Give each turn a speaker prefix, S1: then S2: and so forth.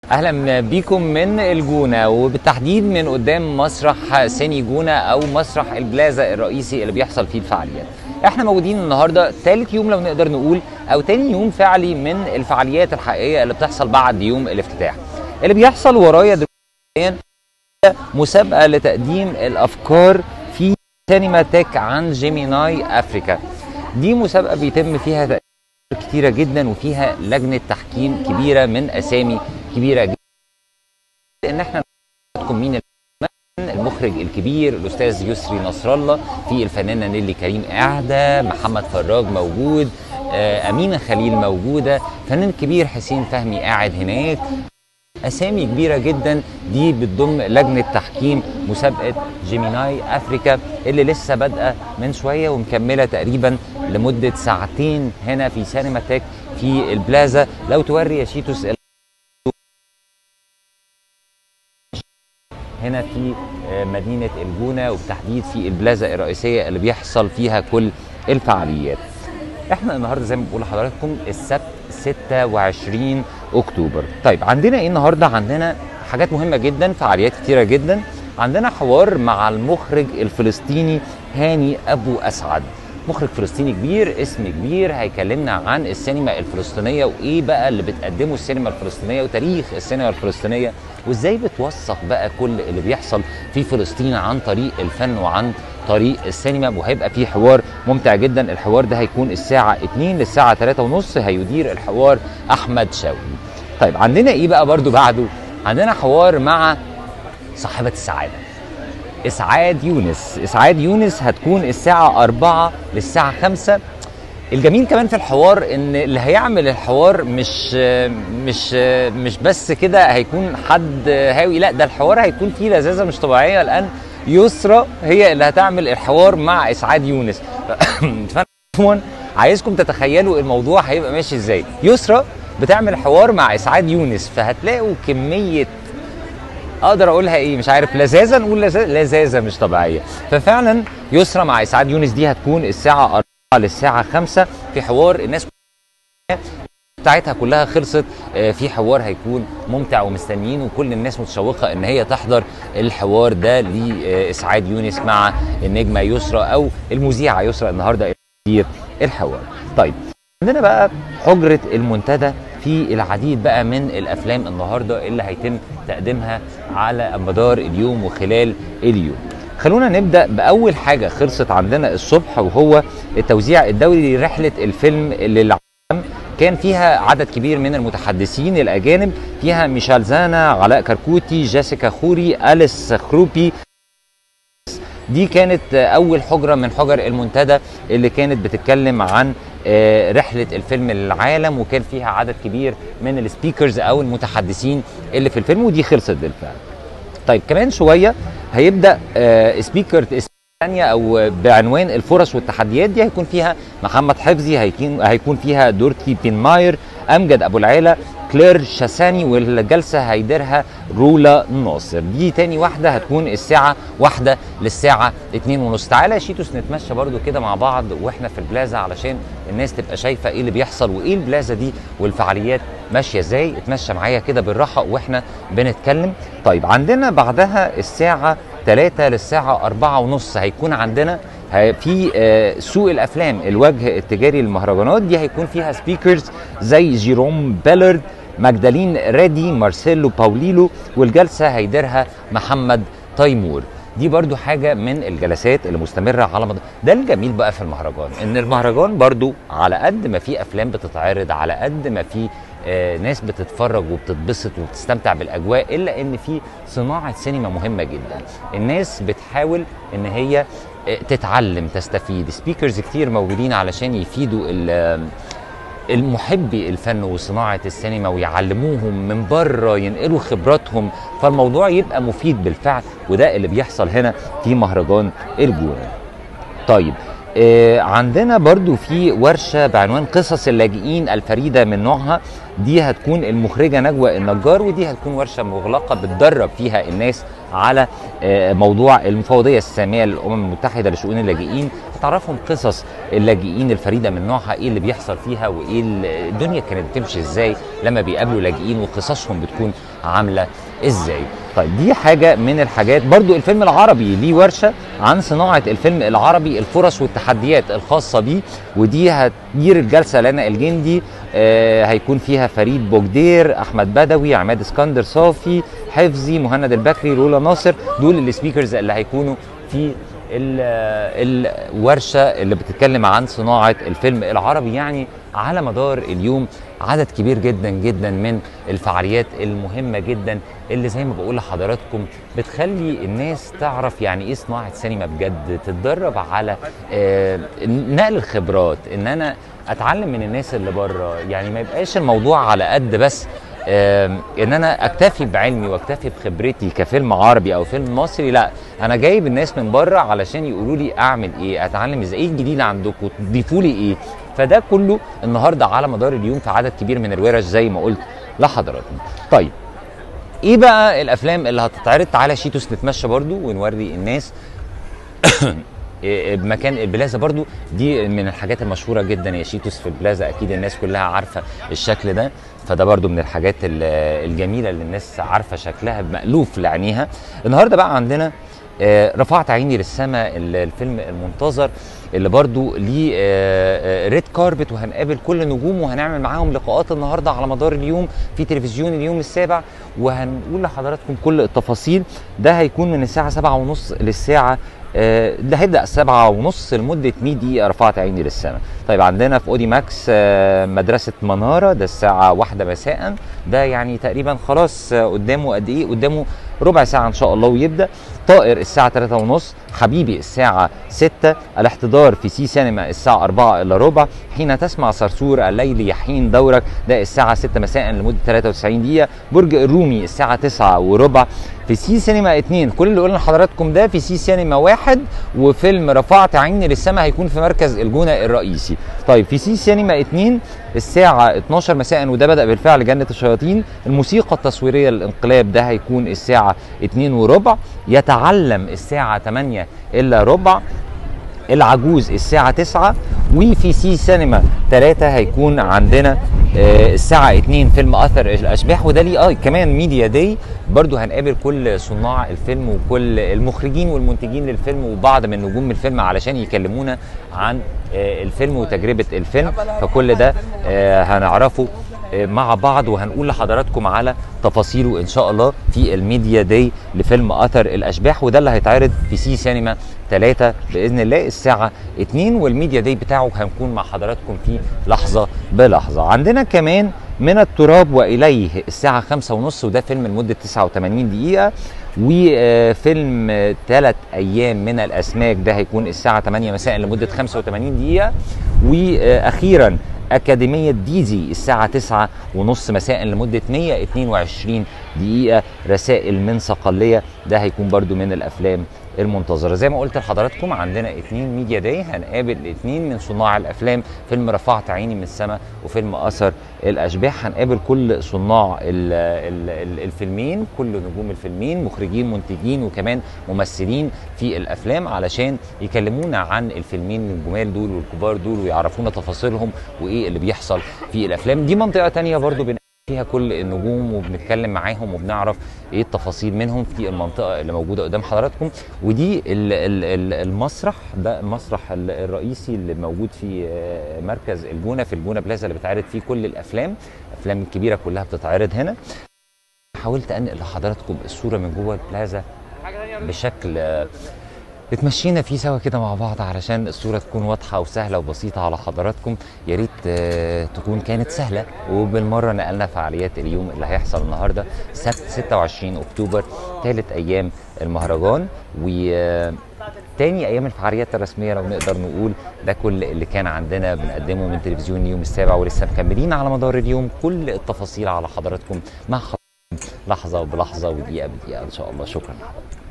S1: اهلا بيكم من الجونه وبالتحديد من قدام مسرح سيني جونه او مسرح البلازا الرئيسي اللي بيحصل فيه الفعاليات احنا موجودين النهارده ثالث يوم لو نقدر نقول او تاني يوم فعلي من الفعاليات الحقيقيه اللي بتحصل بعد يوم الافتتاح اللي بيحصل ورايا دلوقتي مسابقه لتقديم الافكار في سينما تك عن جيميناي افريكا دي مسابقه بيتم فيها تقديم كتيره جدا وفيها لجنه تحكيم كبيره من اسامي كبيره جدا ان احنا نقول مين المخرج الكبير الاستاذ يسري نصر الله في الفنانه نيلي كريم قاعده محمد فراج موجود آه، امينه خليل موجوده فنان كبير حسين فهمي قاعد هناك اسامي كبيره جدا دي بتضم لجنه تحكيم مسابقه جيميناي افريكا اللي لسه بادئه من شويه ومكمله تقريبا لمده ساعتين هنا في سينما تك في البلازا لو توري يا شيتوس هنا في مدينه الجونه وبالتحديد في البلازا الرئيسيه اللي بيحصل فيها كل الفعاليات احنا النهارده زي ما بقول لحضراتكم السبت 26 اكتوبر طيب عندنا ايه النهارده عندنا حاجات مهمه جدا فعاليات كتيره جدا عندنا حوار مع المخرج الفلسطيني هاني ابو اسعد مخرج فلسطيني كبير اسم كبير هيكلمنا عن السينما الفلسطينيه وايه بقى اللي بتقدمه السينما الفلسطينيه وتاريخ السينما الفلسطينيه وازاي بتوثق بقى كل اللي بيحصل في فلسطين عن طريق الفن وعن طريق السينما وهيبقى في حوار ممتع جدا الحوار ده هيكون الساعة 2 للساعة 3 ونص هيدير الحوار أحمد شوقي طيب عندنا إيه بقى برضو بعده عندنا حوار مع صاحبة السعادة إسعاد يونس إسعاد يونس هتكون الساعة 4 للساعة 5 الجميل كمان في الحوار ان اللي هيعمل الحوار مش مش مش بس كده هيكون حد هاوي لا ده الحوار هيكون فيه لذاذه مش طبيعيه لان يسرى هي اللي هتعمل الحوار مع اسعاد يونس فانا عايزكم تتخيلوا الموضوع هيبقى ماشي ازاي يسرى بتعمل حوار مع اسعاد يونس فهتلاقوا كميه اقدر اقولها ايه مش عارف لذاذه نقول لذاذه مش طبيعيه ففعلا يسرى مع اسعاد يونس دي هتكون الساعه 4 للساعه 5 في حوار الناس بتاعتها كلها خلصت في حوار هيكون ممتع ومستنيين وكل الناس متشوقه ان هي تحضر الحوار ده لاسعاد يونس مع النجمه يسرى او المذيعه يسرى النهارده تدير الحوار. طيب عندنا بقى حجره المنتدى في العديد بقى من الافلام النهارده اللي هيتم تقديمها على مدار اليوم وخلال اليوم. خلونا نبدا باول حاجه خلصت عندنا الصبح وهو التوزيع الدولي لرحله الفيلم للعالم كان فيها عدد كبير من المتحدثين الاجانب فيها ميشال زانا علاء كركوتي جيسيكا خوري اليس خروبي دي كانت اول حجره من حجر المنتدى اللي كانت بتتكلم عن رحله الفيلم للعالم وكان فيها عدد كبير من السبيكرز او المتحدثين اللي في الفيلم ودي خلصت بالفعل طيب كمان شويه هيبدا سبيكر ثانية أو بعنوان الفرص والتحديات دي هيكون فيها محمد حفظي هيكون هيكون فيها دورتي بين ماير أمجد أبو العيلة كلير شاساني والجلسة هيديرها رولا ناصر دي تاني واحدة هتكون الساعة واحدة للساعة اتنين ونص تعالى يا شيتوس نتمشى برضو كده مع بعض واحنا في البلازا علشان الناس تبقى شايفة ايه اللي بيحصل وايه البلازا دي والفعاليات ماشية ازاي اتمشى معايا كده بالراحة واحنا بنتكلم طيب عندنا بعدها الساعة 3 للساعة 4 ونص هيكون عندنا في سوق الافلام الوجه التجاري للمهرجانات دي هيكون فيها سبيكرز زي جيروم بيلرد ماجدالين ريدي مارسيلو باوليلو والجلسه هيديرها محمد تيمور دي برضو حاجة من الجلسات اللي مستمرة على مدار ده الجميل بقى في المهرجان ان المهرجان برضو على قد ما في افلام بتتعرض على قد ما في آه ناس بتتفرج وبتتبسط وبتستمتع بالاجواء الا ان في صناعة سينما مهمة جدا الناس بتحاول ان هي آه تتعلم تستفيد سبيكرز كتير موجودين علشان يفيدوا المحبي الفن وصناعة السينما ويعلموهم من بره ينقلوا خبراتهم فالموضوع يبقى مفيد بالفعل وده اللي بيحصل هنا في مهرجان الجونة طيب آه عندنا برضو في ورشة بعنوان قصص اللاجئين الفريدة من نوعها دي هتكون المخرجة نجوى النجار ودي هتكون ورشة مغلقة بتدرب فيها الناس على آه، موضوع المفوضيه الساميه للامم المتحده لشؤون اللاجئين هتعرفهم قصص اللاجئين الفريده من نوعها ايه اللي بيحصل فيها وايه ال- الدنيا كانت بتمشي ازاي لما بيقابلوا لاجئين وقصصهم بتكون عامله ازاي طيب دي حاجه من الحاجات برضو الفيلم العربي ليه ورشه عن صناعه الفيلم العربي الفرص والتحديات الخاصه بيه ودي هتدير الجلسه لنا الجندي آه هيكون فيها فريد بوجدير احمد بدوي عماد اسكندر صافي حفظي مهند البكري رولا ناصر دول السبيكرز اللي هيكونوا في ال- الورشه اللي بتتكلم عن صناعه الفيلم العربي يعني على مدار اليوم عدد كبير جدا جدا من الفعاليات المهمه جدا اللي زي ما بقول لحضراتكم بتخلي الناس تعرف يعني ايه صناعه سينما بجد تتدرب على آه، نقل الخبرات ان انا اتعلم من الناس اللي بره يعني ما يبقاش الموضوع على قد بس آم، ان انا اكتفي بعلمي واكتفي بخبرتي كفيلم عربي او فيلم مصري لا انا جايب الناس من بره علشان يقولوا لي اعمل ايه اتعلم ازاي ايه الجديد عندكم تضيفوا لي ايه فده كله النهارده على مدار اليوم في عدد كبير من الورش زي ما قلت لحضراتكم طيب ايه بقى الافلام اللي هتتعرض تعالى شيتوس نتمشى برضو ونوري الناس إيه بمكان البلازا برضو دي من الحاجات المشهوره جدا يا شيتوس في البلازا اكيد الناس كلها عارفه الشكل ده فده برضو من الحاجات ال- الجميله اللي الناس عارفه شكلها مألوف لعينيها النهارده بقى عندنا آه، رفعت عيني للسماء ال- الفيلم المنتظر اللي برضو ليه آه، آه، ريد كاربت وهنقابل كل نجوم وهنعمل معاهم لقاءات النهارده على مدار اليوم في تلفزيون اليوم السابع وهنقول لحضراتكم كل التفاصيل ده هيكون من الساعه سبعة ونص للساعه آه، ده هيبدا سبعة ونص لمده 100 دقيقه رفعت عيني للسماء طيب عندنا في اودي ماكس آه، مدرسه مناره ده الساعه واحدة مساء ده يعني تقريبا خلاص آه، قدامه قد ايه قدامه ربع ساعه ان شاء الله ويبدا طائر الساعه 3 ونص حبيبي الساعه 6 الاحتضار في سي سينما الساعه 4 الا ربع حين تسمع صرصور الليل يحين دورك ده الساعه 6 مساء لمده 93 دقيقه برج الرومي الساعه 9 وربع في سي سينما 2 كل اللي قلنا لحضراتكم ده في سي سينما واحد وفيلم رفعت عيني للسماء هيكون في مركز الجونه الرئيسي طيب في سي سينما 2 الساعة 12 مساء وده بدأ بالفعل جنة الشياطين الموسيقى التصويرية للانقلاب ده هيكون الساعة 2 وربع يتعلم الساعة 8 إلا ربع العجوز الساعة 9 وفي سي سينما 3 هيكون عندنا آه، الساعة 2 فيلم أثر الأشباح وده ليه اه كمان ميديا داي برضو هنقابل كل صناع الفيلم وكل المخرجين والمنتجين للفيلم وبعض من نجوم الفيلم علشان يكلمونا عن آه، الفيلم وتجربة الفيلم فكل ده آه، هنعرفه آه، مع بعض وهنقول لحضراتكم على تفاصيله ان شاء الله في الميديا داي لفيلم اثر الاشباح وده اللي هيتعرض في سي سينما 3 باذن الله الساعه 2 والميديا داي بتاعه هنكون مع حضراتكم فيه لحظه بلحظه عندنا كمان من التراب واليه الساعه 5 ونص وده فيلم لمده 89 دقيقه وفيلم ثلاث ايام من الاسماك ده هيكون الساعه 8 مساء لمده 85 دقيقه واخيرا أكاديمية ديزي الساعة 9 ونص مساء لمدة 122 دقيقة رسائل من صقلية ده هيكون برضو من الأفلام المنتظرة زي ما قلت لحضراتكم عندنا اتنين ميديا داي هنقابل اتنين من صناع الأفلام فيلم رفعت عيني من السماء وفيلم أثر الأشباح هنقابل كل صناع ال ال ال الفيلمين كل نجوم الفيلمين مخرجين منتجين وكمان ممثلين في الأفلام علشان يكلمونا عن الفيلمين الجمال دول والكبار دول ويعرفونا تفاصيلهم وإيه اللي بيحصل في الأفلام دي منطقة تانية برضو بن فيها كل النجوم وبنتكلم معاهم وبنعرف ايه التفاصيل منهم في المنطقه اللي موجوده قدام حضراتكم ودي ال ال ال المسرح ده المسرح ال- الرئيسي اللي موجود في آه، مركز الجونه في الجونه بلازا اللي بتعرض فيه كل الافلام الافلام الكبيره كلها بتتعرض هنا حاولت انقل لحضراتكم الصوره من جوه البلازا بشكل آه، اتمشينا فيه سوا كده مع بعض علشان الصوره تكون واضحه وسهله وبسيطه على حضراتكم يا ريت آه، تكون كانت سهله وبالمره نقلنا فعاليات اليوم اللي هيحصل النهارده سبت 26 اكتوبر ثالث ايام المهرجان و آه، تاني ايام الفعاليات الرسميه لو نقدر نقول ده كل اللي كان عندنا بنقدمه من تلفزيون اليوم السابع ولسه مكملين على مدار اليوم كل التفاصيل على حضراتكم مع حضراتكم لحظه بلحظه ودقيقه بدقيقه ان شاء الله شكرا